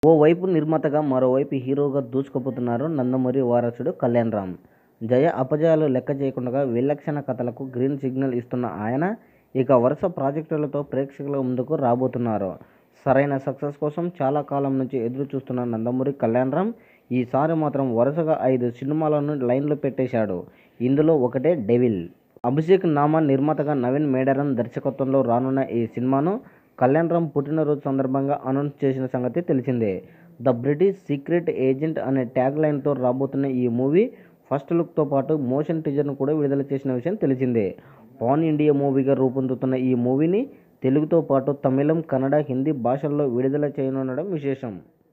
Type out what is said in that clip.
ఓవైపు నిర్మాతగా మరోవైపు హీరోగా దూసుకుపోతున్నారు నందమూరి వారసుడు కళ్యాణ్ రామ్ జయ అపజయాలు లెక్క చేయకుండా విలక్షణ కథలకు గ్రీన్ సిగ్నల్ ఇస్తున్న ఆయన ఇక వరుస ప్రాజెక్టులతో ప్రేక్షకుల ముందుకు రాబోతున్నారు సరైన సక్సెస్ కోసం చాలా కాలం నుంచి ఎదురు చూస్తున్న నందమూరి కళ్యాణ్ రామ్ ఈసారి మాత్రం వరుసగా ఐదు సినిమాలను లైన్లో పెట్టేశాడు ఇందులో ఒకటే డెవిల్ అభిషేక్ నామా నిర్మాతగా నవీన్ మేడారం దర్శకత్వంలో రానున్న ఈ సినిమాను కళ్యాణ్ రామ్ పుట్టినరోజు సందర్భంగా అనౌన్స్ చేసిన సంగతి తెలిసిందే ద బ్రిటిష్ సీక్రెట్ ఏజెంట్ అనే ట్యాగ్ లైన్తో రాబోతున్న ఈ మూవీ ఫస్ట్ లుక్తో పాటు మోషన్ టీజర్ను కూడా విడుదల చేసిన విషయం తెలిసిందే పాన్ ఇండియా మూవీగా రూపొందుతున్న ఈ మూవీని తెలుగుతో పాటు తమిళం కన్నడ హిందీ భాషల్లో విడుదల చేయనుండడం విశేషం